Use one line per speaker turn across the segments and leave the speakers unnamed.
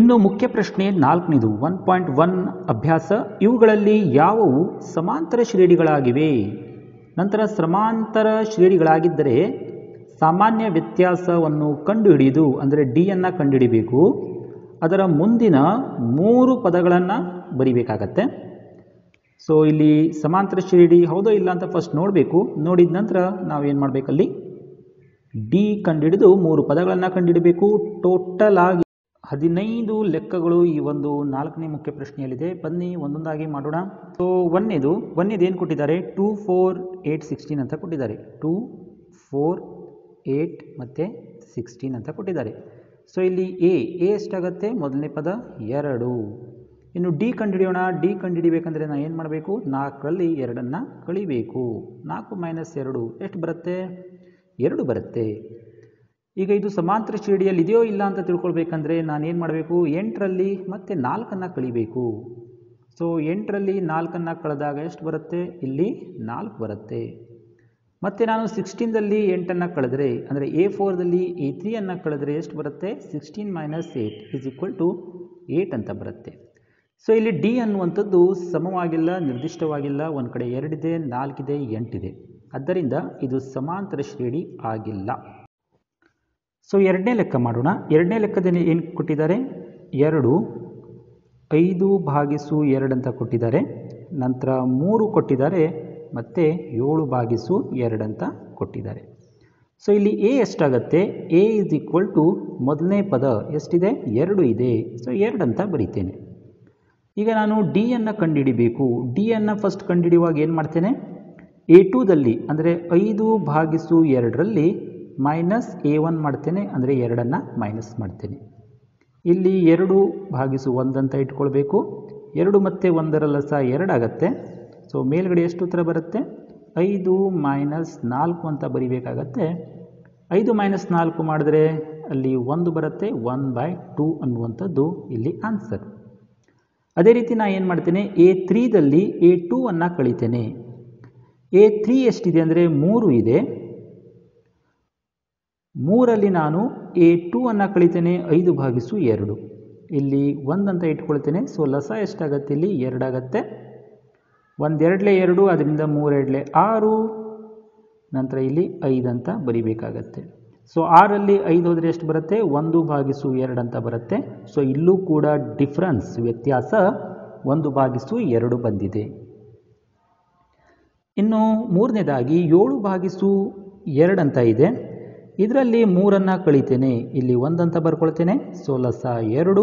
ಇನ್ನು ಮುಖ್ಯ ಪ್ರಶ್ನೆ ನಾಲ್ಕನೇದು ಒನ್ ಪಾಯಿಂಟ್ ಒನ್ ಅಭ್ಯಾಸ ಇವುಗಳಲ್ಲಿ ಯಾವುವು ಸಮಾಂತರ ಶ್ರೇಣಿಗಳಾಗಿವೆ ನಂತರ ಸಮಾಂತರ ಶ್ರೇಣಿಗಳಾಗಿದ್ದರೆ ಸಾಮಾನ್ಯ ವ್ಯತ್ಯಾಸವನ್ನು ಕಂಡುಹಿಡಿದು ಅಂದರೆ ಡಿ ಅನ್ನು ಕಂಡುಹಿಡಿಬೇಕು ಅದರ ಮುಂದಿನ ಮೂರು ಪದಗಳನ್ನು ಬರಿಬೇಕಾಗತ್ತೆ ಸೊ ಇಲ್ಲಿ ಸಮಾಂತರ ಶ್ರೇಣಿ ಹೌದೋ ಇಲ್ಲ ಅಂತ ಫಸ್ಟ್ ನೋಡಬೇಕು ನೋಡಿದ ನಂತರ ನಾವೇನು ಮಾಡಬೇಕಲ್ಲಿ ಡಿ ಕಂಡುಹಿಡಿದು ಮೂರು ಪದಗಳನ್ನು ಕಂಡುಹಿಡಬೇಕು ಟೋಟಲ್ ಆಗಿ ಹದಿನೈದು ಲೆಕ್ಕಗಳು ಈ ಒಂದು ನಾಲ್ಕನೇ ಮುಖ್ಯ ಪ್ರಶ್ನೆಯಲ್ಲಿದೆ ಬನ್ನಿ ಒಂದೊಂದಾಗಿ ಮಾಡೋಣ ಸೊ ಒಂದೇದು ಒಂದೇದು ಏನು ಕೊಟ್ಟಿದ್ದಾರೆ ಟೂ ಫೋರ್ ಏಯ್ಟ್ ಸಿಕ್ಸ್ಟೀನ್ ಅಂತ ಕೊಟ್ಟಿದ್ದಾರೆ ಟೂ ಫೋರ್ ಏಯ್ಟ್ ಮತ್ತು ಸಿಕ್ಸ್ಟೀನ್ ಅಂತ ಕೊಟ್ಟಿದ್ದಾರೆ ಸೊ ಇಲ್ಲಿ ಎ ಎ ಎಷ್ಟಾಗತ್ತೆ ಮೊದಲನೇ ಪದ ಎರಡು ಇನ್ನು ಡಿ ಕಂಡುಹಿಡಿಯೋಣ ಡಿ ಕಂಡುಹಿಡಿಬೇಕಂದ್ರೆ ನಾನು ಏನು ಮಾಡಬೇಕು ನಾಲ್ಕರಲ್ಲಿ ಎರಡನ್ನು ಕಳಿಬೇಕು ನಾಲ್ಕು ಮೈನಸ್ ಎರಡು ಎಷ್ಟು ಬರುತ್ತೆ ಎರಡು ಬರುತ್ತೆ ಈಗ ಇದು ಸಮಾಂತರ ಶ್ರೇಣಿಯಲ್ಲಿ ಇದೆಯೋ ಇಲ್ಲ ಅಂತ ತಿಳ್ಕೊಳ್ಬೇಕಂದ್ರೆ ನಾನೇನು ಮಾಡಬೇಕು ಎಂಟರಲ್ಲಿ ಮತ್ತೆ ನಾಲ್ಕನ್ನು ಕಳಿಬೇಕು ಸೊ ಎಂಟರಲ್ಲಿ ನಾಲ್ಕನ್ನು ಕಳೆದಾಗ ಎಷ್ಟು ಬರುತ್ತೆ ಇಲ್ಲಿ ನಾಲ್ಕು ಬರುತ್ತೆ ಮತ್ತು ನಾನು ಸಿಕ್ಸ್ಟೀನ್ದಲ್ಲಿ ಎಂಟನ್ನು ಕಳೆದ್ರೆ ಅಂದರೆ ಎ ಫೋರ್ದಲ್ಲಿ ಎ ತ್ರೀಯನ್ನು ಕಳೆದ್ರೆ ಎಷ್ಟು ಬರುತ್ತೆ sixteen minus eight is equal to eight ಅಂತ ಬರುತ್ತೆ ಸೊ ಇಲ್ಲಿ ಡಿ ಅನ್ನುವಂಥದ್ದು ಸಮವಾಗಿಲ್ಲ ನಿರ್ದಿಷ್ಟವಾಗಿಲ್ಲ ಒಂದು ಕಡೆ ಎರಡಿದೆ ನಾಲ್ಕಿದೆ ಎಂಟಿದೆ ಆದ್ದರಿಂದ ಇದು ಸಮಾಂತರ ಶ್ರೇಣಿ ಆಗಿಲ್ಲ ಸೊ ಎರಡನೇ ಲೆಕ್ಕ ಮಾಡೋಣ ಎರಡನೇ ಲೆಕ್ಕದಲ್ಲಿ ಏನು ಕೊಟ್ಟಿದ್ದಾರೆ ಎರಡು ಐದು ಭಾಗಿಸು ಎರಡು ಅಂತ ಕೊಟ್ಟಿದ್ದಾರೆ ನಂತರ ಮೂರು ಕೊಟ್ಟಿದ್ದಾರೆ ಮತ್ತು ಏಳು ಭಾಗಿಸು ಎರಡು ಅಂತ ಕೊಟ್ಟಿದ್ದಾರೆ ಸೊ ಇಲ್ಲಿ ಎ ಎಷ್ಟಾಗತ್ತೆ ಎ ಇಸ್ ಈಕ್ವಲ್ ಟು ಮೊದಲನೇ ಪದ ಎಷ್ಟಿದೆ ಎರಡು ಇದೆ ಸೊ ಎರಡು ಅಂತ ಬರಿತೇನೆ ಈಗ ನಾನು ಡಿ ಅನ್ನು ಕಂಡುಹಿಡಿಬೇಕು ಡಿ ಅನ್ನು ಫಸ್ಟ್ ಕಂಡುಹಿಡಿಯುವಾಗ ಏನು ಮಾಡ್ತೇನೆ ಎ ಟೂದಲ್ಲಿ ಅಂದರೆ ಐದು ಭಾಗಿಸು ಎರಡರಲ್ಲಿ ಮೈನಸ್ ಎ ಒನ್ ಮಾಡ್ತೇನೆ ಅಂದರೆ ಎರಡನ್ನು ಮೈನಸ್ ಮಾಡ್ತೇನೆ ಇಲ್ಲಿ ಎರಡು ಭಾಗಿಸು ಒಂದಂತ ಇಟ್ಕೊಳ್ಬೇಕು ಎರಡು ಮತ್ತು ಒಂದರಲ್ಲ ಸಹ ಎರಡಾಗತ್ತೆ ಸೊ ಮೇಲ್ಗಡೆ ಎಷ್ಟು ಉತ್ತರ ಬರುತ್ತೆ ಐದು ಮೈನಸ್ ನಾಲ್ಕು ಅಂತ ಬರಿಬೇಕಾಗತ್ತೆ ಐದು ಮೈನಸ್ ನಾಲ್ಕು ಮಾಡಿದ್ರೆ ಅಲ್ಲಿ ಒಂದು ಬರುತ್ತೆ ಒನ್ ಬೈ ಟೂ ಅನ್ನುವಂಥದ್ದು ಇಲ್ಲಿ ಆನ್ಸರ್ ಅದೇ ರೀತಿ ನಾನು ಏನು ಮಾಡ್ತೇನೆ ಎ ತ್ರೀದಲ್ಲಿ ಎ ಟೂ ಅನ್ನು ಕಳಿತೇನೆ ಎ ತ್ರೀ ಎಷ್ಟಿದೆ ಅಂದರೆ ಮೂರು ಇದೆ ಮೂರಲ್ಲಿ ನಾನು ಎ ಟೂ ಅನ್ನು ಕಳಿತೇನೆ ಐದು ಭಾಗಿಸು ಎರಡು ಇಲ್ಲಿ ಒಂದಂತ ಇಟ್ಕೊಳ್ತೇನೆ ಸೊ ಲಸ ಎಷ್ಟಾಗತ್ತೆ ಇಲ್ಲಿ ಎರಡಾಗತ್ತೆ ಒಂದೆರಡಲೆ ಎರಡು ಅದರಿಂದ ಮೂರೆರಡಲೆ ಆರು ನಂತರ ಇಲ್ಲಿ ಐದು ಅಂತ ಬರಿಬೇಕಾಗತ್ತೆ ಸೊ ಆರಲ್ಲಿ ಐದು ಹೋದರೆ ಎಷ್ಟು ಬರುತ್ತೆ ಒಂದು ಭಾಗಿಸು ಎರಡು ಅಂತ ಬರುತ್ತೆ ಸೊ ಇಲ್ಲೂ ಕೂಡ ಡಿಫ್ರೆನ್ಸ್ ವ್ಯತ್ಯಾಸ ಒಂದು ಭಾಗಿಸು ಎರಡು ಬಂದಿದೆ ಇನ್ನು ಮೂರನೇದಾಗಿ ಏಳು ಭಾಗಿಸು ಎರಡು ಅಂತ ಇದೆ ಇದರಲ್ಲಿ ಮೂರನ್ನು ಕಳಿತೇನೆ ಇಲ್ಲಿ ಒಂದಂತ ಬರ್ಕೊಳ್ತೇನೆ ಸೊ ಲಸ ಎರಡು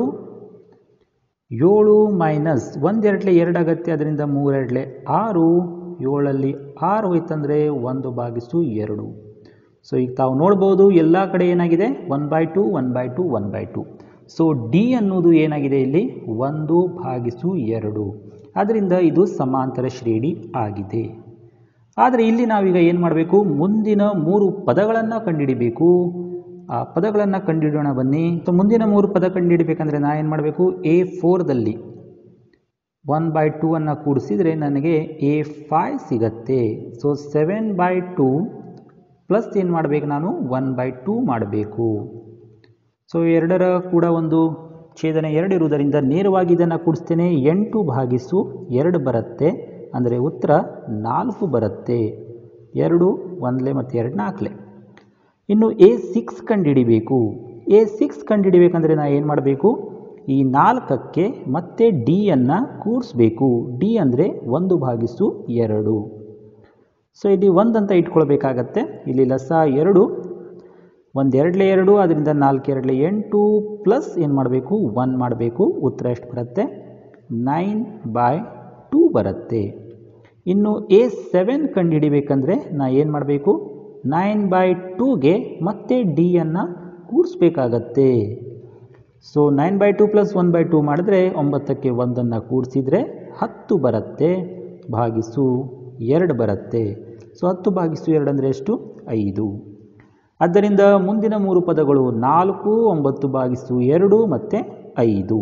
ಏಳು ಮೈನಸ್ ಒಂದೆರಡಲೆ ಎರಡು ಆಗತ್ತೆ ಅದರಿಂದ ಮೂರೆರಡಲೆ ಆರು ಏಳಲ್ಲಿ ಆರು ಹೋಯ್ತಂದರೆ ಒಂದು ಭಾಗಿಸು ಎರಡು ಸೊ ಈಗ ತಾವು ನೋಡ್ಬೋದು ಎಲ್ಲ ಕಡೆ ಏನಾಗಿದೆ one by two one by two one by two so D ಅನ್ನೋದು ಏನಾಗಿದೆ ಇಲ್ಲಿ ಒಂದು ಭಾಗಿಸು ಎರಡು ಆದ್ದರಿಂದ ಇದು ಸಮಾಂತರ ಶ್ರೇಣಿ ಆಗಿದೆ ಆದರೆ ಇಲ್ಲಿ ನಾವೀಗ ಏನು ಮಾಡಬೇಕು ಮುಂದಿನ ಮೂರು ಪದಗಳನ್ನು ಕಂಡುಹಿಡಿಬೇಕು ಆ ಪದಗಳನ್ನು ಕಂಡುಹಿಡಿಯೋಣ ಬನ್ನಿ ಸೊ ಮುಂದಿನ ಮೂರು ಪದ ಕಂಡುಹಿಡಬೇಕಂದ್ರೆ ನಾ ಏನು ಮಾಡಬೇಕು ಎ ಫೋರ್ದಲ್ಲಿ ಒನ್ ಬೈ ಟೂ ಅನ್ನು ಕೂಡಿಸಿದರೆ ನನಗೆ ಎ ಫೈ ಸಿಗತ್ತೆ so seven by two plus ಏನು ಮಾಡಬೇಕು ನಾನು ಒನ್ ಬೈ ಟೂ ಮಾಡಬೇಕು ಸೊ ಎರಡರ ಕೂಡ ಒಂದು ಛೇದನೆ ಎರಡು ಇರುವುದರಿಂದ ನೇರವಾಗಿ ಇದನ್ನು ಕೂಡಿಸ್ತೇನೆ ಎಂಟು ಭಾಗಿಸು ಎರಡು ಬರುತ್ತೆ ಅಂದರೆ ಉತ್ತರ ನಾಲ್ಕು ಬರುತ್ತೆ ಎರಡು ಒಂದಲೆ ಮತ್ತು ಎರಡು ನಾಲ್ಕಲೆ ಇನ್ನು ಎ ಸಿಕ್ಸ್ ಕಂಡುಹಿಡಿಬೇಕು ಎ ಸಿಕ್ಸ್ ಕಂಡುಹಿಡಿಬೇಕಂದ್ರೆ ನಾ ಏನು ಮಾಡಬೇಕು ಈ ನಾಲ್ಕಕ್ಕೆ ಮತ್ತೆ ಡಿಯನ್ನು ಕೂಡಿಸ್ಬೇಕು ಡಿ ಅಂದರೆ ಒಂದು ಭಾಗಿಸು ಎರಡು ಸೊ ಇಲ್ಲಿ ಒಂದಂತ ಇಟ್ಕೊಳ್ಬೇಕಾಗತ್ತೆ ಇಲ್ಲಿ ಲಸ ಎರಡು ಒಂದೆರಡಲೆ ಎರಡು ಅದರಿಂದ ನಾಲ್ಕು ಎರಡಲೆ ಎಂಟು ಪ್ಲಸ್ ಏನು ಮಾಡಬೇಕು ಒನ್ ಮಾಡಬೇಕು ಉತ್ತರ ಎಷ್ಟು ಬರುತ್ತೆ ನೈನ್ ಬೈ ಟೂ ಬರುತ್ತೆ ಇನ್ನು ಎ ಸೆವೆನ್ ಕಂಡುಹಿಡಿಬೇಕಂದ್ರೆ ನಾ ಏನು ಮಾಡಬೇಕು ನೈನ್ ಬೈ ಟೂಗೆ ಮತ್ತೆ ಡಿಯನ್ನು ಕೂಡಿಸ್ಬೇಕಾಗತ್ತೆ so nine by two plus one by two ಮಾಡಿದ್ರೆ ಒಂಬತ್ತಕ್ಕೆ ಒಂದನ್ನು ಕೂಡಿಸಿದರೆ ಹತ್ತು ಬರುತ್ತೆ ಭಾಗಿಸು ಎರಡು ಬರುತ್ತೆ ಸೊ ಹತ್ತು ಭಾಗಿಸು ಎರಡು ಅಂದರೆ ಎಷ್ಟು ಐದು ಆದ್ದರಿಂದ ಮುಂದಿನ ಮೂರು ಪದಗಳು ನಾಲ್ಕು ಒಂಬತ್ತು ಭಾಗಿಸು ಎರಡು ಮತ್ತು ಐದು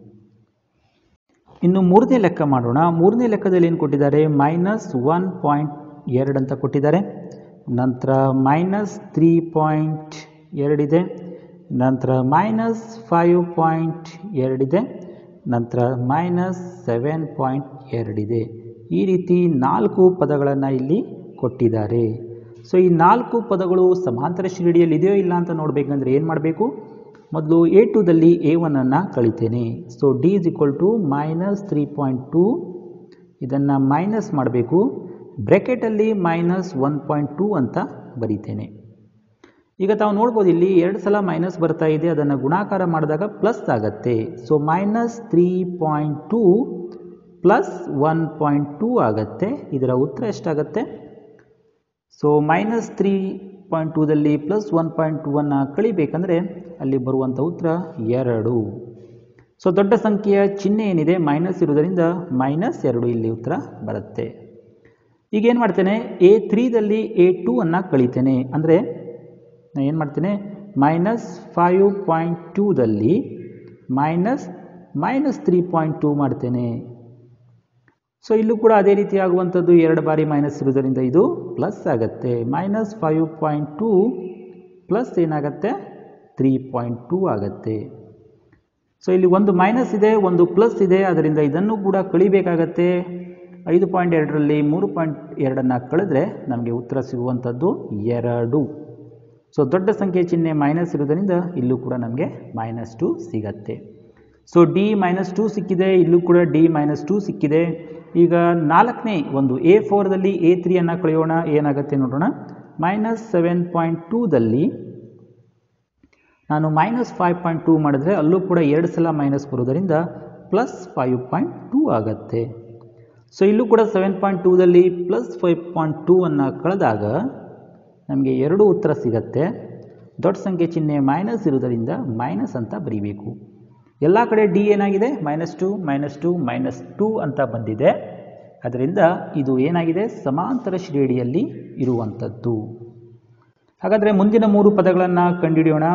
ಇನ್ನು ಮೂರನೇ ಲೆಕ್ಕ ಮಾಡೋಣ ಮೂರನೇ ಲೆಕ್ಕದಲ್ಲಿ ಏನು ಕೊಟ್ಟಿದ್ದಾರೆ ಮೈನಸ್ ಒನ್ ಪಾಯಿಂಟ್ ಎರಡು ಅಂತ ಕೊಟ್ಟಿದ್ದಾರೆ ನಂತರ ಮೈನಸ್ ತ್ರೀ ಪಾಯಿಂಟ್ ಎರಡಿದೆ ನಂತರ ಮೈನಸ್ ಫೈವ್ ಪಾಯಿಂಟ್ ಎರಡಿದೆ ನಂತರ ಮೈನಸ್ ಸೆವೆನ್ ಪಾಯಿಂಟ್ ಎರಡಿದೆ ಈ ರೀತಿ ನಾಲ್ಕು ಪದಗಳನ್ನು ಇಲ್ಲಿ ಕೊಟ್ಟಿದ್ದಾರೆ ಸೊ ಈ ನಾಲ್ಕು ಪದಗಳು ಸಮಾಂತರ ಶ್ರೇಣಿಯಲ್ಲಿ ಇದೆಯೋ ಇಲ್ಲ ಅಂತ ನೋಡಬೇಕಂದ್ರೆ ಏನು ಮಾಡಬೇಕು ಮೊದಲು ಎ ಟುದಲ್ಲಿ ಎ ಒನ್ನನ್ನು ಕಳಿತೇನೆ so D is equal to minus three point two ಇದನ್ನು ಮೈನಸ್ ಮಾಡಬೇಕು ಬ್ರೆಕೆಟಲ್ಲಿ ಮೈನಸ್ ಒನ್ ಪಾಯಿಂಟ್ ಟೂ ಅಂತ ಬರೀತೇನೆ ಈಗ ತಾವು ನೋಡ್ಬೋದು ಇಲ್ಲಿ ಎರಡು ಸಲ ಮೈನಸ್ ಬರ್ತಾ ಇದೆ ಅದನ್ನು ಗುಣಾಕಾರ ಮಾಡಿದಾಗ ಪ್ಲಸ್ ಆಗುತ್ತೆ so minus three point two plus one point two ಆಗುತ್ತೆ ಇದರ ಉತ್ತರ ಎಷ್ಟಾಗುತ್ತೆ ಸೊ ಮೈನಸ್ ತ್ರೀ ಪಾಯಿಂಟ್ ಟೂದಲ್ಲಿ ಪ್ಲಸ್ ಒನ್ ಪಾಯಿಂಟ್ ಟೂವನ್ನು ಕಳಿಬೇಕಂದ್ರೆ ಅಲ್ಲಿ ಬರುವಂಥ ಉತ್ತರ ಎರಡು ಸೊ ದೊಡ್ಡ ಸಂಖ್ಯೆಯ ಚಿಹ್ನೆ ಏನಿದೆ ಮೈನಸ್ ಇರುವುದರಿಂದ ಮೈನಸ್ ಎರಡು ಇಲ್ಲಿ ಉತ್ತರ ಬರುತ್ತೆ ಈಗ ಏನು ಮಾಡ್ತೇನೆ ಎ ತ್ರೀದಲ್ಲಿ ಎ ಟೂ ಅನ್ನು ಕಳಿತೇನೆ ಅಂದರೆ ನಾನು ಏನು ಮಾಡ್ತೇನೆ ಮೈನಸ್ ಫೈವ್ ಪಾಯಿಂಟ್ ಟೂದಲ್ಲಿ minus minus three point two ಮಾಡ್ತೇನೆ ಸೊ ಇಲ್ಲೂ ಕೂಡ ಅದೇ ರೀತಿ ಆಗುವಂಥದ್ದು ಎರಡು ಬಾರಿ ಮೈನಸ್ ಇರುವುದರಿಂದ ಇದು ಪ್ಲಸ್ ಆಗುತ್ತೆ minus five point two plus ಏನಾಗುತ್ತೆ ತ್ರೀ ಪಾಯಿಂಟ್ ಟೂ ಆಗುತ್ತೆ ಸೊ ಇಲ್ಲಿ ಒಂದು ಮೈನಸ್ ಇದೆ ಒಂದು ಪ್ಲಸ್ ಇದೆ ಅದರಿಂದ ಇದನ್ನು ಕೂಡ ಕಳಿಬೇಕಾಗತ್ತೆ ಐದು ಪಾಯಿಂಟ್ ಎರಡರಲ್ಲಿ ಮೂರು ಪಾಯಿಂಟ್ ಎರಡನ್ನು ಕಳೆದ್ರೆ ನಮಗೆ ಉತ್ತರ ಸಿಗುವಂಥದ್ದು ಎರಡು ಸೊ ದೊಡ್ಡ ಸಂಖ್ಯೆ ಚಿಹ್ನೆ ಮೈನಸ್ ಇರೋದರಿಂದ ಇಲ್ಲೂ ಕೂಡ ನಮಗೆ ಮೈನಸ್ ಟು ಸಿಗತ್ತೆ ಸೊ ಡಿ ಮೈನಸ್ ಟು ಸಿಕ್ಕಿದೆ ಇಲ್ಲೂ ಕೂಡ ಡಿ ಮೈನಸ್ ಟು ಸಿಕ್ಕಿದೆ ಈಗ ನಾಲ್ಕನೇ ಒಂದು ಎ ಫೋರ್ದಲ್ಲಿ ಎ ತ್ರೀಯನ್ನು ಕಳೆಯೋಣ ಏನಾಗುತ್ತೆ ನೋಡೋಣ ಮೈನಸ್ ಸೆವೆನ್ ಪಾಯಿಂಟ್ ಟೂದಲ್ಲಿ ನಾನು ಮೈನಸ್ ಫೈವ್ ಪಾಯಿಂಟ್ ಟೂ ಮಾಡಿದ್ರೆ ಅಲ್ಲೂ ಕೂಡ ಎರಡು ಸಲ ಮೈನಸ್ ಬರೋದರಿಂದ ಪ್ಲಸ್ ಫೈವ್ ಪಾಯಿಂಟ್ ಟೂ ಆಗುತ್ತೆ ಸೊ ಇಲ್ಲೂ ಕೂಡ ಸೆವೆನ್ ಪಾಯಿಂಟ್ ಟೂದಲ್ಲಿ ಪ್ಲಸ್ ಫೈವ್ ಪಾಯಿಂಟ್ ಟೂ ಅನ್ನು ಕಳೆದಾಗ ನಮಗೆ ಎರಡು ಉತ್ತರ ಸಿಗತ್ತೆ ದೊಡ್ಡ ಸಂಖ್ಯೆ ಚಿಹ್ನೆ ಮೈನಸ್ ಇರೋದರಿಂದ ಮೈನಸ್ ಅಂತ ಬರೀಬೇಕು ಎಲ್ಲ ಕಡೆ ಡಿ ಏನಾಗಿದೆ minus two minus two minus two ಅಂತ ಬಂದಿದೆ ಅದರಿಂದ ಇದು ಏನಾಗಿದೆ ಸಮಾಂತರ ಶ್ರೇಣಿಯಲ್ಲಿ ಇರುವಂಥದ್ದು ಹಾಗಾದರೆ ಮುಂದಿನ ಮೂರು ಪದಗಳನ್ನು ಕಂಡುಹಿಡಿಯೋಣ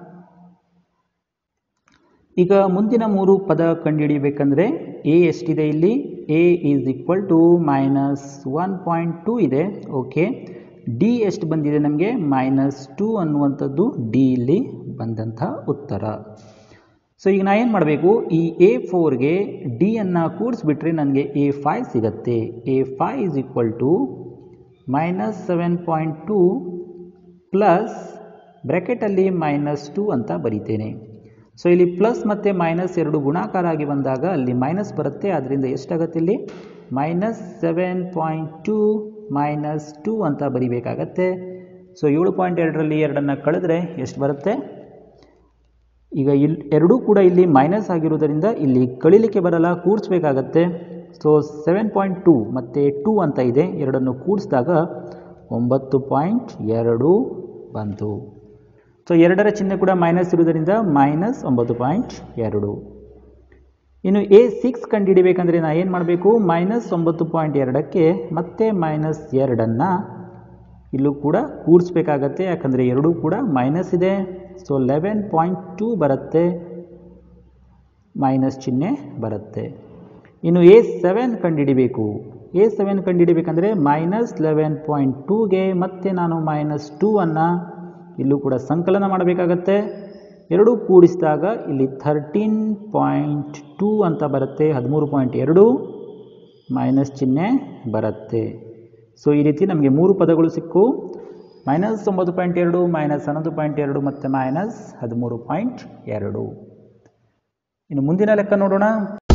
ಈಗ ಮುಂದಿನ ಮೂರು ಪದ ಕಂಡುಹಿಡಿಯಬೇಕಂದ್ರೆ ಎ ಎಷ್ಟಿದೆ ಇಲ್ಲಿ A is equal to minus one point two ಇದೆ ಓಕೆ ಡಿ ಎಷ್ಟು ಬಂದಿದೆ ನಮಗೆ ಮೈನಸ್ ಟೂ ಅನ್ನುವಂಥದ್ದು ಡಿ ಇಲ್ಲಿ ಬಂದಂಥ ಉತ್ತರ ಸೊ ಈಗ ನಾ ಏನು ಮಾಡಬೇಕು ಈ ಎ ಫೋರ್ಗೆ ಡಿ ಅನ್ನು ಕೂಡಿಸ್ಬಿಟ್ರೆ ನನಗೆ ಎ ಫೈ ಸಿಗತ್ತೆ A five is equal to minus seven point two plus ಬ್ರ್ಯಾಕೆಟಲ್ಲಿ ಮೈನಸ್ ಟೂ ಅಂತ ಬರಿತೇನೆ ಸೊ ಇಲ್ಲಿ ಪ್ಲಸ್ ಮತ್ತು ಮೈನಸ್ ಎರಡು ಗುಣಾಕಾರ ಆಗಿ ಬಂದಾಗ ಅಲ್ಲಿ ಮೈನಸ್ ಬರುತ್ತೆ ಅದರಿಂದ ಎಷ್ಟಾಗುತ್ತೆ ಇಲ್ಲಿ minus seven point two minus two ಅಂತ ಬರಿಬೇಕಾಗತ್ತೆ ಸೊ ಏಳು ಪಾಯಿಂಟ್ ಎರಡರಲ್ಲಿ ಎರಡನ್ನು ಕಳೆದ್ರೆ ಎಷ್ಟು ಬರುತ್ತೆ ಈಗ ಇಲ್ಲಿ ಎರಡೂ ಕೂಡ ಇಲ್ಲಿ ಮೈನಸ್ ಆಗಿರುವುದರಿಂದ ಇಲ್ಲಿ ಕಳಿಲಿಕ್ಕೆ ಬರಲ್ಲ ಕೂಡಿಸ್ಬೇಕಾಗತ್ತೆ ಸೊ ಸೆವೆನ್ ಪಾಯಿಂಟ್ ಟೂ ಮತ್ತು ಟೂ ಅಂತ ಇದೆ ಎರಡನ್ನು ಕೂಡಿಸಿದಾಗ ಒಂಬತ್ತು ಪಾಯಿಂಟ್ ಎರಡು ಬಂತು ಸೊ ಎರಡರ ಚಿಹ್ನೆ ಕೂಡ ಮೈನಸ್ ಇರುವುದರಿಂದ ಮೈನಸ್ ಒಂಬತ್ತು ಪಾಯಿಂಟ್ ಎರಡು ಇನ್ನು ಎ ಸಿಕ್ಸ್ ಕಂಡುಹಿಡಿಬೇಕಂದ್ರೆ ನಾ ಏನು ಮಾಡಬೇಕು ಮೈನಸ್ ಒಂಬತ್ತು ಪಾಯಿಂಟ್ ಎರಡಕ್ಕೆ ಮತ್ತೆ ಮೈನಸ್ ಎರಡನ್ನು ಇಲ್ಲೂ ಕೂಡ ಕೂಡಿಸ್ಬೇಕಾಗತ್ತೆ ಯಾಕಂದರೆ ಎರಡೂ ಕೂಡ ಮೈನಸ್ ಇದೆ ಸೊ ಲೆವೆನ್ ಪಾಯಿಂಟ್ ಟೂ ಬರುತ್ತೆ ಮೈನಸ್ ಚಿಹ್ನೆ ಬರುತ್ತೆ ಇನ್ನು ಎ ಸೆವೆನ್ ಕಂಡುಹಿಡಿಬೇಕು ಎ ಸೆವೆನ್ ಕಂಡುಹಿಡಿಬೇಕಂದ್ರೆ ಮೈನಸ್ ಲೆವೆನ್ ಪಾಯಿಂಟ್ ಟೂಗೆ ಮತ್ತೆ ನಾನು ಮೈನಸ್ ಟೂ ಅನ್ನು ಇಲ್ಲೂ ಕೂಡ ಸಂಕಲನ ಮಾಡಬೇಕಾಗತ್ತೆ ಎರಡೂ ಕೂಡಿಸಿದಾಗ ಇಲ್ಲಿ ಥರ್ಟೀನ್ ಪಾಯಿಂಟ್ ಟೂ ಅಂತ ಬರುತ್ತೆ ಹದಿಮೂರು ಪಾಯಿಂಟ್ ಎರಡು ಮೈನಸ್ ಚಿಹ್ನೆ ಬರುತ್ತೆ ಸೊ ಈ ರೀತಿ ನಮಗೆ ಮೂರು ಪದಗಳು ಸಿಕ್ಕು ಮೈನಸ್ ಒಂಬತ್ತು ಪಾಯಿಂಟ್ ಎರಡು ಮೈನಸ್ ಹನ್ನೊಂದು ಪಾಯಿಂಟ್ ಎರಡು ಮತ್ತು ಮೈನಸ್ ಹದಿಮೂರು ಪಾಯಿಂಟ್ ಎರಡು ಇನ್ನು ಮುಂದಿನ ಲೆಕ್ಕ ನೋಡೋಣ